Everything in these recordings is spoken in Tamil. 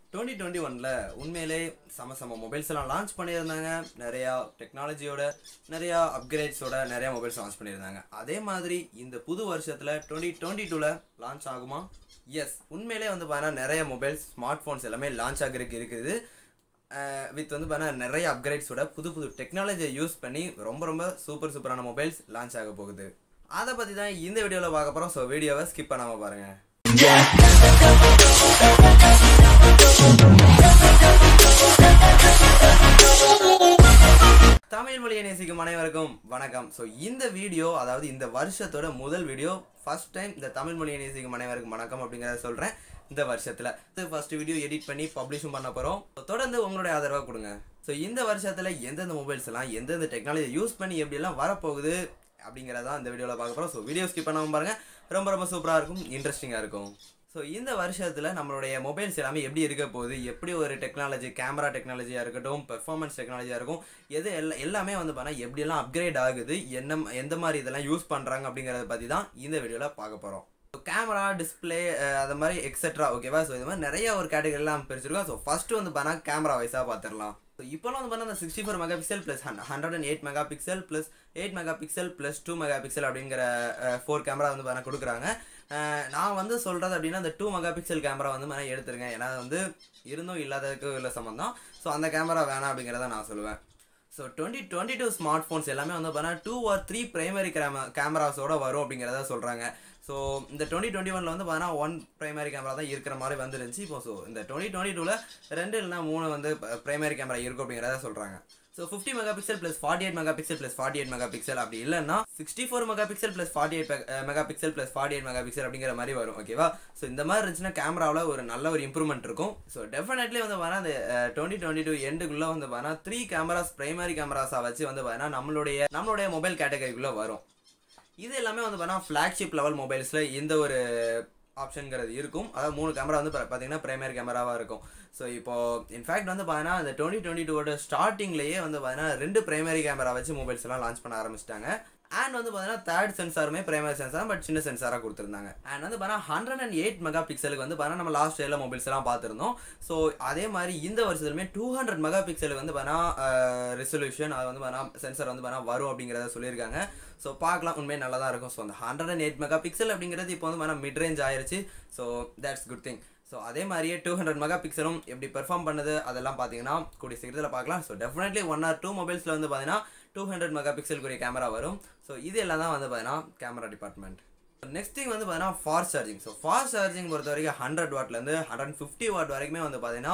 டுவெண்ட்டி டுவெண்ட்டி ஒனில் உண்மையிலே செம செம மொபைல்ஸ் எல்லாம் லான்ச் பண்ணியிருந்தாங்க நிறையா டெக்னாலஜியோட நிறையா அப்கிரேட்ஸோட நிறையா மொபைல்ஸ் லான்ச் பண்ணியிருந்தாங்க அதே மாதிரி இந்த புது வருஷத்தில் டுவெண்ட்டி டுவெண்ட்டி டூவில் லான்ச் ஆகுமா எஸ் உண்மையிலே வந்து பார்த்தீங்கன்னா நிறைய மொபைல்ஸ் ஸ்மார்ட் ஃபோன்ஸ் எல்லாமே லான்ச் ஆகிறதுக்கு இருக்குது வித் வந்து பார்த்தீங்கன்னா நிறைய அப்கிரேட்ஸோட புது புது டெக்னாலஜியை யூஸ் பண்ணி ரொம்ப ரொம்ப சூப்பர் சூப்பரான மொபைல்ஸ் லான்ச் ஆக போகுது அதை பற்றி தான் இந்த வீடியோவில் பார்க்க போகிறோம் ஸோ வீடியோவை ஸ்கிப் பண்ணாமல் பாருங்கள் தமிழ் மொழியை நேசிக்கும் அனைவருக்கும் வணக்கம் ஸோ இந்த வீடியோ அதாவது இந்த வருஷத்தோட முதல் வீடியோ ஃபர்ஸ்ட் டைம் இந்த தமிழ் மொழியை நேசிக்கும் அனைவருக்கும் வணக்கம் அப்படிங்கிறத சொல்கிறேன் இந்த வருஷத்தில் இது ஃபர்ஸ்ட் வீடியோ எடிட் பண்ணி பப்ளிஷும் பண்ண போகிறோம் தொடர்ந்து உங்களுடைய ஆதரவை கொடுங்க ஸோ இந்த வருஷத்தில் எந்தெந்த மொபைல்ஸ் எல்லாம் எந்தெந்த டெக்னாலஜி யூஸ் பண்ணி எப்படியெல்லாம் வரப்போகுது அப்படிங்கிறதான் இந்த வீடியோவில் பார்க்க போகிறோம் ஸோ வீடியோ ஸ்கிப் பண்ணாமல் பாருங்கள் ரொம்ப ரொம்ப சூப்பராக இருக்கும் இன்ட்ரெஸ்டிங்காக இருக்கும் ஸோ இந்த வருஷத்தில் நம்மளுடைய மொபைல்ஸ் எல்லாமே எப்படி இருக்க போகுது எப்படி ஒரு டெக்னாலஜி கேமரா டெக்னாலஜியாக இருக்கட்டும் பெர்ஃபார்மன்ஸ் டெக்னாலஜியாக இருக்கும் எது எல்லா எல்லாமே வந்து பார்த்தா எப்படியெல்லாம் அப்கிரேட் ஆகுது என்ன எந்த மாதிரி இதெல்லாம் யூஸ் பண்ணுறாங்க அப்படிங்கிறத பற்றி தான் இந்த வீடியோவில் பார்க்க போகிறோம் கேமரா டிஸ்பிளே அது மாதிரி எக்ஸெட்ரா ஓகேவா ஸோ இது மாதிரி நிறைய ஒரு கேட்டகரிலாம் பிரிச்சிருக்கோம் ஸோ ஃபஸ்ட்டு வந்து பார்த்தா கேமரா வைஸாக பார்த்துடலாம் ஸோ இப்போலாம் வந்து பார்த்தா அந்த sixty four mega pixel plus hundred and eight mega pixel plus eight mega pixel plus two mega pixel அப்படிங்கிற ஃபோர் கேமரா வந்து பார்த்தா கொடுக்குறாங்க நான் வந்து சொல்கிறது அப்படின்னா அந்த டூ மெகா பிக்சல் கேமரா வந்து நான் எடுத்துருங்க ஏன்னா அது வந்து இருந்தும் இல்லாததுக்கு இல்லை சம்மந்தம் ஸோ அந்த கேமரா வேணாம் அப்படிங்கிறத நான் சொல்லுவேன் so twenty twenty two smart phones எல்லாமே வந்து பார்த்தீங்கன்னா two or three primary camera கேமராஸோட வரும் அப்படிங்கிறத சொல்கிறாங்க ஸோ இந்த டுவெண்ட்டி டுவெண்ட்டி ஒனில் வந்து பார்த்தீங்கன்னா ஒன் பிரைமரி கேமரா தான் இருக்கிற மாதிரி வந்துருந்துச்சு இப்போ ஸோ இந்த டுவெண்ட்டி டுவெண்ட்டி டூவில் ரெண்டு இல்லைனா மூணு வந்து பிரைமரி கேமரா இருக்கும் அப்படிங்கிறத சொல்கிறாங்க so fifty mega pixel plus forty eight mega pixel plus forty eight mega pixel அப்படி இல்லைன்னா sixty four mega pixel plus forty eight mega pixel plus forty eight mega pixel அப்படிங்கிற மாதிரி வரும் ஓகேவா ஸோ இந்த மாதிரி இருந்துச்சுன்னா கேமராவில் ஒரு நல்ல ஒரு இம்ப்ரூவ்மெண்ட் இருக்கும் ஸோ டெஃபினெட்லி வந்து பார்த்தா அந்த டுவெண்ட்டி டுவெண்ட்டி டூ எண்டுக்குள்ளே வந்து பார்த்தா த்ரீ கேமராஸ் பிரைமரி கேமராஸாக வச்சு வந்து பார்த்தா நம்மளுடைய நம்மளுடைய மொபைல் கேட்டகரிக்குள்ளே வரும் இது எல்லாமே வந்து பார்த்தா ஃப்ளாக்ஷிப் லெவல் மொபைல்ஸில் இந்த ஒரு ஆப்ஷனுங்கிறது இருக்கும் அதாவது மூணு கேமரா வந்து பார்த்தீங்கன்னா பிரைமரி கேமராவாக இருக்கும் ஸோ இப்போ இன்ஃபேக்ட் வந்து பார்த்தீங்கன்னா இந்த டுவெண்ட்டி டுவெண்ட்டி டூவோட ஸ்டார்டிங்லேயே வந்து பார்த்தீங்கன்னா ரெண்டு பிரைமரி கேமரா வச்சு மொபைல்ஸ் எல்லாம் லான்ச் பண்ண ஆரம்பிச்சிட்டாங்க அண்ட் வந்து பார்த்தீங்கன்னா தேர்ட் சென்சாருமே பிரைமரி சென்சார் பட் சின்ன சென்சாராக கொடுத்துருந்தாங்க அண்ட் வந்து பார்த்தீங்கன்னா ஹண்ட்ரட் அண்ட் எயிட் மெகா பிக்சலுக்கு வந்து பார்த்தீங்கன்னா நம்ம லாஸ்ட் இயரில் மொபைல்ஸ் எல்லாம் பார்த்துருந்தோம் ஸோ அதே மாதிரி இந்த வருஷத்துலையுமே டூ ஹண்ட்ரட் மெகா பிக்சலுக்கு வந்து பார்த்தீங்கன்னா ரெசல்யூஷன் அது வந்து பார்த்தீங்கன்னா சென்சார் வந்து பார்த்தீங்கன்னா வரும் அப்படிங்கிறத சொல்லியிருக்காங்க ஸோ பார்க்கலாம் உண்மையே நல்லா தான் இருக்கும் ஸோ அந்த hundred and eight mega pixel அப்படிங்கிறது இப்போ வந்து பார்த்தீங்கன்னா மிட் ரேஞ்ச் ஆயிருச்சு so that's good thing so அதே மாதிரியே டூ ஹண்ட்ரட் மெகா பிக்சலும் எப்படி பெர்ஃபார்ம் பண்ணுது அதெல்லாம் பார்த்தீங்கன்னா கூடிய சீக்கிரத்தில் பார்க்கலாம் so definitely one or two மொபைல்ஸில் வந்து பார்த்தீங்கன்னா டூ ஹண்ட்ரட் மெகா பிக்சலுக்குரிய கேமரா வரும் ஸோ இது எல்லாம் தான் வந்து பார்த்தீங்கன்னா கேமரா டிபார்ட்மெண்ட் நெக்ஸ்ட் திங் வந்து பார்த்தீங்கன்னா fast charging so fast charging பொறுத்த வரைக்கும் ஹண்ட்ரட் வாட்லேருந்து ஹண்ட்ரட் ஃபிஃப்டி வாட் வரைக்குமே வந்து பார்த்தீங்கன்னா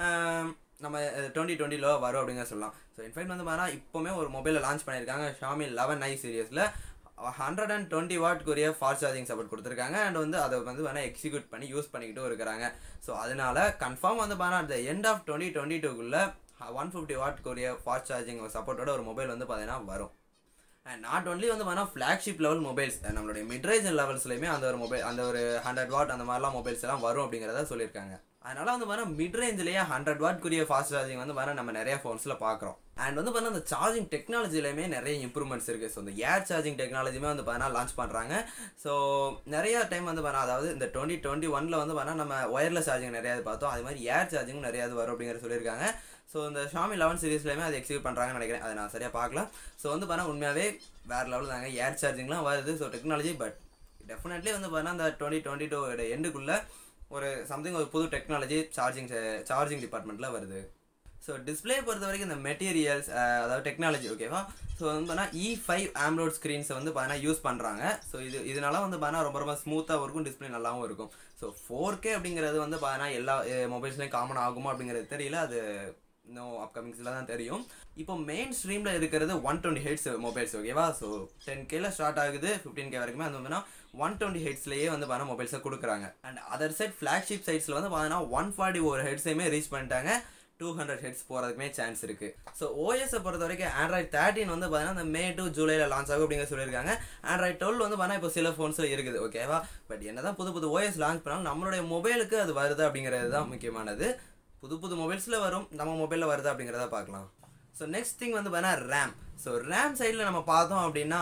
நம்ம டுவெண்ட்டி டுவெண்ட்டியில் வரும் அப்படிங்க சொல்லலாம் ஸோ இன்ஃபேக்ட் வந்து பார்த்தீங்கன்னா இப்போவுமே ஒரு மொபைலில் லான்ச் பண்ணியிருக்காங்க ஷாமி லெவன் ஐ சீரியஸில் ஹண்ட்ரட் அண்ட் டுவெண்ட்டி வாட்க்குரிய ஃபாஸ்ட் சார்ஜிங் சப்போர்ட் கொடுத்துருக்காங்க அண்ட் வந்து அதை வந்து வேணால் எக்ஸிக்யூட் பண்ணி யூஸ் பண்ணிக்கிட்டும் இருக்கிறாங்க ஸோ அதனால கன்ஃபார்ம் வந்து பார்த்தீங்கன்னா அந்த எண்ட் ஆஃப் டுவெண்ட்டி டுவெண்ட்டி டூக்குள்ளே ஒன் ஃபிஃப்டி வாட்க்குரிய ஃபாஸ்ட் சார்ஜிங் சப்போர்ட்டோட ஒரு மொபைல் வந்து பார்த்தீங்கன்னா வரும் அண்ட் நாட் ஒன்லி வந்து பார்த்தீங்கன்னா ஃப்ளாக்ஷிப் லெவல் மொபைல்ஸ் நம்மளுடைய மிட்ரேஜ் லெவல்ஸ்லையுமே அந்த ஒரு மொபைல் அந்த ஒரு ஹண்ட்ரட் வாட் அந்த மாதிரிலாம் மொபைல்ஸ் எல்லாம் வரும் அப்படிங்கிறத சொல்லியிருக்காங்க அதனால வந்து பார்த்தா மிட் ரேஞ்சிலேயே ஹண்ட்ரட் வாட்க்குரிய ஃபாஸ்ட் சார்ஜிங் வந்து பார்த்தா நம்ம நிறைய ஃபோன்ஸில் பார்க்குறோம் அண்ட் வந்து பார்த்தா அந்த சார்ஜிங் டெக்னாலஜிலையுமே நிறைய இம்ப்ரூவ்மெண்ட்ஸ் இருக்குது ஸோ இந்த ஏர் சார்ஜிங் டெக்னாலஜியுமே வந்து பார்த்தா லான்ச் பண்ணுறாங்க ஸோ நிறைய டைம் வந்து பார்த்தா அதாவது இந்த டுவெண்ட்டி டுவெண்ட்டி ஒனில் வந்து பார்த்தா நம்ம ஒயர்லெஸ் சார்ஜிங் நிறையாது பார்த்தோம் அது மாதிரி ஏர் சார்ஜிங் நிறையாது வரும் அப்படிங்கிற சொல்லியிருக்காங்க ஸோ இந்த ஷாமி லெவன் சீரீஸ்லையுமே அதை எக்ஸிக்யூட் பண்ணுறாங்கன்னு நினைக்கிறேன் அதை நான் சரியாக பார்க்கலாம் ஸோ வந்து பார்த்தா உண்மையாகவே வேறு லெவலில் தாங்க ஏர் சார்ஜிங்லாம் வருது ஸோ டெக்னாலஜி பட் டெஃபினெட்லி வந்து பார்த்தா அந்த டுவெண்ட்டி டுவெண்ட்டி டூ எண்டுக்குள்ளே ஒரு சம்திங் ஒரு புது டெக்னாலஜி சார்ஜிங் சார்ஜிங் டிபார்ட்மெண்ட்டில் வருது ஸோ டிஸ்பிளே பொறுத்த வரைக்கும் இந்த மெட்டீரியல்ஸ் அதாவது டெக்னாலஜி ஓகேவா ஸோ வந்து பார்த்தா இ ஃபைவ் ஆம்லோட் ஸ்க்ரீன்ஸை வந்து பார்த்தீங்கன்னா யூஸ் பண்ணுறாங்க ஸோ இது இதனால வந்து பார்த்தீங்கன்னா ரொம்ப ரொம்ப ஸ்மூத்தாகவும் இருக்கும் டிஸ்பிளே நல்லாவும் இருக்கும் ஸோ ஃபோர் கே அப்படிங்கிறது வந்து பார்த்தீங்கன்னா எல்லா மொபைல்ஸ்லேயும் காமன் ஆகுமா அப்படிங்கிறது தெரியல அது இன்னும் அப்கமிங்ஸில் தான் தெரியும் இப்போ மெயின் ஸ்ட்ரீமில் இருக்கிறது ஒன் டுவெண்ட்டி ஹெட்ஸ் மொபைல்ஸ் ஓகேவா ஸோ டென் கேல ஸ்டார்ட் ஆகுது ஃபிஃப்டீன் கே வரைக்குமே வந்து பார்த்தீங்கன்னா ஒன் டுவெண்ட்டி ஹெட்ஸ்லேயே வந்து பார்த்தீங்கன்னா மொபைல்ஸை கொடுக்குறாங்க அண்ட் அதர் சைட் ஃப்ளாக்ஷிப் சைட்ஸில் வந்து பார்த்தீங்கன்னா ஒன் ஃபார்ட்டி ஒரு ஹெட்ஸையுமே ரீச் பண்ணிட்டாங்க டூ ஹண்ட்ரட் ஹெட்ஸ் போகிறதுக்குமே சான்ஸ் இருக்குது ஸோ ஓஎஸை பொறுத்த வரைக்கும் ஆண்ட்ராய்ட் தேர்ட்டின் வந்து பார்த்தீங்கன்னா இந்த மே டு ஜூலையில் லான்ச் ஆகும் அப்படிங்கிற சொல்லியிருக்காங்க ஆண்ட்ராய்ட் டுவெல் வந்து பார்த்தீங்கன்னா இப்போ சில ஃபோன்ஸில் இருக்குது ஓகேவா பட் என்ன தான் புது புது ஓஎஸ் லான்ச் பண்ணாலும் நம்மளுடைய மொபைலுக்கு அது வருது அப்படிங்கிறது தான் முக்கியமானது புது புது மொபைல்ஸில் வரும் நம்ம மொபைலில் வருது அப்படிங்கிறத பார்க்கலாம் ஸோ நெக்ஸ்ட் திங் வந்து பார்த்தீங்கன்னா ரேம் ஸோ ரேம் சைடில் நம்ம பார்த்தோம் அப்படின்னா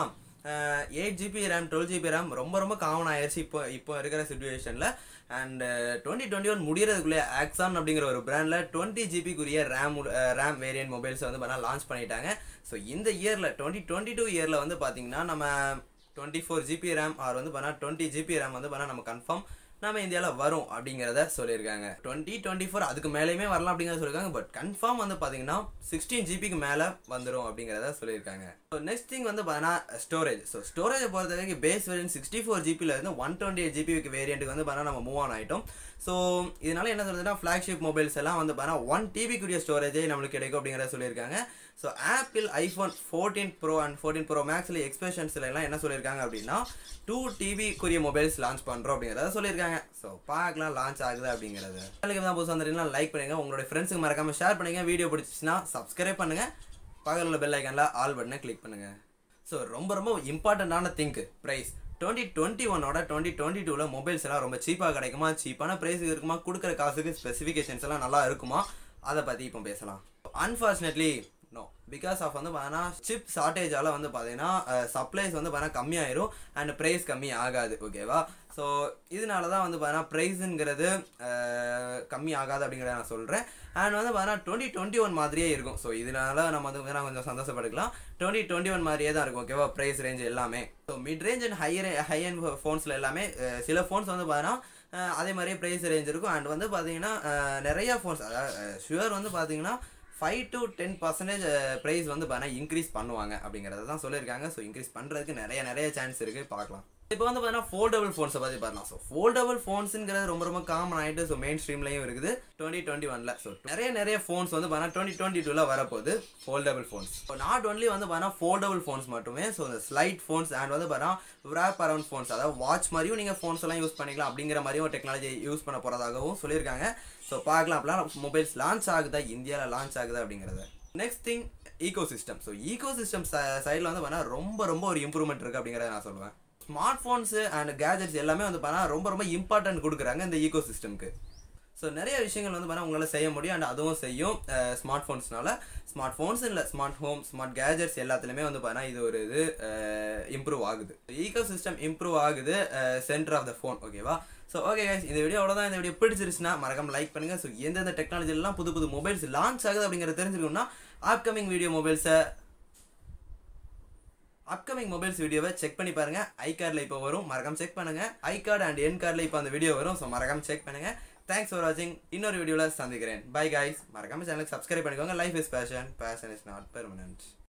eight GB RAM twelve GB RAM ரொம்ப ரொம்ப காமன் ஆயிடுச்சு இப்போ இப்போ இருக்கிற சுச்சுவேஷனில் அண்ட் டுவெண்ட்டி டுவெண்ட்டி ஒன் முடியறதுக்குள்ளே ஆக்ஸான் அப்படிங்கிற ஒரு பிராண்டில் டுவெண்ட்டி ஜிபிக்குரிய ரேம் ரேம் வேரியன்ட் மொபைல்ஸ் வந்து பார்த்தா லான்ச் பண்ணிட்டாங்க ஸோ இந்த இயரில் டுவெண்ட்டி டுவெண்ட்டி டூ இயரில் வந்து பார்த்தீங்கன்னா நம்ம twenty four GB RAM or வந்து பார்த்தா டுவெண்ட்டி ஜிபி ரேம் வந்து பார்த்தா நம்ம கன்ஃபார்ம் நம்ம இந்தியாவில் வரும் அப்படிங்கிறத சொல்லியிருக்காங்க டுவெண்ட்டி டுவெண்ட்டி ஃபோர் அதுக்கு மேலேயுமே வரலாம் அப்படிங்கிறத சொல்லியிருக்காங்க பட் கன்ஃபார்ம் வந்து பார்த்தீங்கன்னா சிக்ஸ்டீன் ஜிபிக்கு மேலே வந்துடும் அப்படிங்கிறத சொல்லியிருக்காங்க ஸோ நெக்ஸ்ட் திங் வந்து பார்த்தீங்கன்னா ஸ்டோரேஜ் ஸோ ஸ்டோரேஜை பொறுத்த வரைக்கும் பேஸ் வேரியன்ட் சிக்ஸ்டி ஃபோர் ஜிபியில் இருந்து ஒன் டுவெண்ட்டி எயிட் ஜிபி வேரியண்ட்டுக்கு வந்து பார்த்தீங்கன்னா நம்ம மூவ் ஆன் ஆகிட்டோம் ஸோ இதனால என்ன சொல்றதுன்னா ஃப்ளாக்ஷிப் மொபைல்ஸ் எல்லாம் வந்து பார்த்தீங்கன்னா ஒன் டிபிக்குரிய ஸ்டோரேஜே நம்மளுக்கு கிடைக்கும் அப்படிங்கிறத சொல்லியிருக்காங்க so Apple iPhone fourteen pro and fourteen pro மேக்ஸில் எக்ஸ்பெஷன்ஸ்ல எல்லாம் என்ன சொல்லியிருக்காங்க அப்படின்னா டூ டிபிக்குரிய மொபைல்ஸ் லான்ச் பண்ணுறோம் அப்படிங்கிறத சொல்லியிருக்காங்க ஸோ பார்க்கலாம் லான்ச் ஆகுது அப்படிங்கிறது அதுக்கு தான் புதுசாக வந்துட்டீங்கன்னா லைக் பண்ணுங்க உங்களோட ஃப்ரெண்ட்ஸுக்கு மறக்காம ஷேர் பண்ணுங்க வீடியோ பிடிச்சிச்சுன்னா சப்ஸ்கிரைப் பண்ணுங்க பக்கத்தில் உள்ள பெல் ஐக்கனில் ஆல் பட்டனை கிளிக் பண்ணுங்க ஸோ ரொம்ப ரொம்ப இம்பார்ட்டண்ட்டான திங்க் ப்ரைஸ் டுவெண்ட்டி டுவெண்ட்டி ஒன்னோட டுவெண்ட்டி டுவெண்ட்டி டூவில் மொபைல்ஸ் எல்லாம் ரொம்ப சீப்பாக கிடைக்குமா சீப்பான ப்ரைஸ் இருக்குமா கொடுக்குற காசுக்கு ஸ்பெசிஃபிகேஷன்ஸ் எல்லாம் நல்லா இருக்குமா அதை பற்றி இப்போ பேசலாம் அன்ஃபார்ச்சுனேட்லி நோ பிகாஸ் ஆஃப் வந்து பார்த்தீங்கன்னா சிப் ஷார்ட்டேஜால் வந்து பார்த்தீங்கன்னா சப்ளைஸ் வந்து பார்த்தீங்கன்னா கம்மியாயிரும் அண்ட் ப்ரைஸ் கம்மி ஆகாது ஓகேவா ஸோ இதனால தான் வந்து பார்த்தீங்கன்னா ப்ரைஸுங்கிறது கம்மி ஆகாது அப்படிங்கிறத நான் சொல்கிறேன் அண்ட் வந்து பார்த்தீங்கன்னா டுவெண்ட்டி டுவெண்ட்டி ஒன் மாதிரியே இருக்கும் ஸோ இதனால நம்ம வந்து பார்த்தீங்கன்னா கொஞ்சம் சந்தோஷப்பட்டுக்கலாம் டுவெண்ட்டி டுவெண்ட்டி ஒன் மாதிரியே தான் இருக்கும் ஓகேவா ப்ரைஸ் ரேஞ்ச் எல்லாமே so mid range and higher high end ஃபோன்ஸில் எல்லாமே அஹ், சில ஃபோன்ஸ் வந்து பார்த்தீங்கன்னா அஹ், அதே மாதிரியே ப்ரைஸ் ரேஞ்ச் இருக்கும் அண்ட் வந்து பார்த்தீங்கன்னா அஹ், நிறைய ஃபோன்ஸ் அதாவது ஷுவர் வந்து பார்த்தீங்கன்னா five to ten percentage price வந்து பார்த்தீங்கன்னா இன்க்ரீஸ் பண்ணுவாங்க அப்படிங்கிறத தான் சொல்லியிருக்காங்க ஸோ இன்க்ரீஸ் பண்ணுறதுக்கு நிறைய நிறைய சான்ஸ் இருக்குது பார்க்கலாம் இப்போ வந்து பார்த்தீங்கன்னா ஃபோல்டபுள் ஃபோன்ஸை பற்றி பார்க்கலாம் ஸோ ஃபோல்டபுள் ஃபோன்ஸுங்கிறது ரொம்ப ரொம்ப காமன் ஆகிட்டு ஸோ மெயின் ஸ்ட்ரீம்லையும் இருக்குது டுவெண்ட்டி டுவெண்ட்டி ஒனில் ஸோ நிறைய நிறைய ஃபோன்ஸ் வந்து பார்த்தீங்கன்னா டுவெண்ட்டி டுவெண்ட்டி டூவில் வரப்போகுது foldable phones so not only வந்து பார்த்தீங்கன்னா ஃபோல்டபுள் ஃபோன்ஸ் மட்டுமே ஸோ இந்த ஸ்லைட் ஃபோன்ஸ் அண்ட் வந்து பார்த்தீங்கன்னா ரேப் அரவுண்ட் ஃபோன்ஸ் அதாவது வாட்ச் மாதிரியும் நீங்கள் ஃபோன்ஸ் எல்லாம் யூஸ் பண்ணிக்கலாம் அப்படிங்கிற மாதிரியும் டெக்னாலஜி யூஸ் பண்ண போகிறதாகவும் சொல்லியிருக்காங்க ஸோ பார்க்கலாம் அப்படிலாம் மொபைல்ஸ் லான்ச் ஆகுதா இந்தியாவில் லான்ச் ஆகுதா அப்படிங்கிறத next thing ecosystem so ecosystem சைடில் வந்து பார்த்தீங்கன்னா ரொம்ப ரொம்ப ஒரு இம்ப்ரூவ்மெண்ட் இருக்குது அப்படிங்கிறத நான் சொல்லுவேன் ஸ்மார்ட் ஃபோன்ஸு அண்ட் கேஜெட்ஸ் எல்லாமே வந்து பார்த்தீங்கன்னா ரொம்ப ரொம்ப இம்பார்ட்டன்ட் கொடுக்குறாங்க இந்த ஈகோ சிஸ்டம்க்கு ஸோ நிறைய விஷயங்கள் வந்து பார்த்தீங்கன்னா உங்களால் செய்ய முடியும் அண்ட் அதுவும் செய்யும் ஸ்மார்ட் ஃபோன்ஸ்னால ஸ்மார்ட் ஃபோன்ஸ் இல்லை ஸ்மார்ட் ஹோம் ஸ்மார்ட் கேஜெட்ஸ் எல்லாத்துலேயுமே வந்து பார்த்தீங்கன்னா இது ஒரு இது இம்ப்ரூவ் ஆகுது ஈகோ சிஸ்டம் இம்ப்ரூவ் ஆகுது சென்டர் ஆஃப் த ஃபோன் ஓகேவா ஸோ ஓகே guys இந்த வீடியோ அவ்வளோதான் இந்த வீடியோ பிடிச்சிருச்சுன்னா மறக்காம லைக் பண்ணுங்கள் ஸோ எந்தெந்த டெக்னாலஜிலாம் புது புது மொபைல்ஸ் லான்ச் ஆகுது அப்படிங்கிறத தெரிஞ்சுக்கணும்னா அப்கமிங் வீடியோ மொபைல்ஸை அப்கமிங் மொபைல்ஸ் வீடியோவை செக் பண்ணி பாருங்க ஐ கார்டில் இப்போ வரும் மறக்காம செக் பண்ணுங்க ஐ கார்டு அண்ட் என் கார்டில் இப்போ அந்த வீடியோ வரும் ஸோ மறக்காம செக் பண்ணுங்க தேங்க்ஸ் ஃபார் வாட்சிங் இன்னொரு வீடியோவில் சந்திக்கிறேன் பை guys மறக்காம சேனலுக்கு சப்ஸ்கிரைப் பண்ணிக்கோங்க life is passion passion is not permanent